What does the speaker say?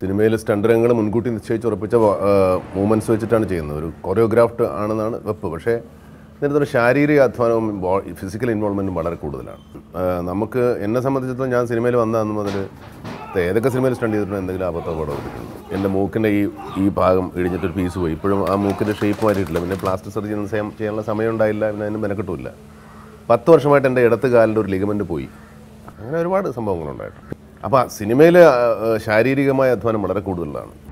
സിനിമയിൽ സ്റ്റണ്ട് രംഗങ്ങൾ മുൻകൂട്ടി നിശ്ചയിച്ച് ഉറപ്പിച്ച മൂവ്മെൻറ്റ്സ് വെച്ചിട്ടാണ് ചെയ്യുന്നത് ഒരു കൊറിയോഗ്രാഫ്ഡ് ആണെന്നാണ് വെപ്പ് പക്ഷേ ഇതിനകത്തൊരു ശാരീരിക അധ്വാനവും ഫിസിക്കൽ ഇൻവോൾവ്മെൻറ്റും വളരെ കൂടുതലാണ് ആ, നമുക്ക് എന്നെ സംബന്ധിച്ചിടത്തോളം ഞാൻ സിനിമയിൽ വന്ന അന്ന് മുതൽ ഏതൊക്കെ സിനിമയിൽ സ്റ്റണ്ട് ചെയ്തിട്ടുണ്ടോ എന്തെങ്കിലും അബദ്ധം പടം എടുത്തിട്ടുണ്ട് എൻ്റെ മൂക്കിൻ്റെ ഈ ഈ ഭാഗം ഇടിഞ്ഞിട്ടൊരു പീസ് പോയി ഇപ്പോഴും ആ മൂക്കിൻ്റെ ഷേപ്പ് മാറ്റിയിട്ടില്ല പിന്നെ പ്ലാസ്റ്റിക് സർജറി ഒന്നും ചെയ്യാൻ- ചെയ്യാനുള്ള സമയം ഉണ്ടായില്ല പിന്നെ അതിന് മെനക്കെട്ടുമില്ല പത്ത് വർഷമായിട്ട് എൻ്റെ ഇടത്ത് കാലിൻ്റെ ഒരു ലിഗമെൻറ്റ് പോയി അങ്ങനെ ഒരുപാട് സംഭവങ്ങളുണ്ടായിട്ടുണ്ട് അപ്പോൾ സിനിമയിൽ ശാരീരികമായ അധ്വാനം വളരെ കൂടുതലാണ്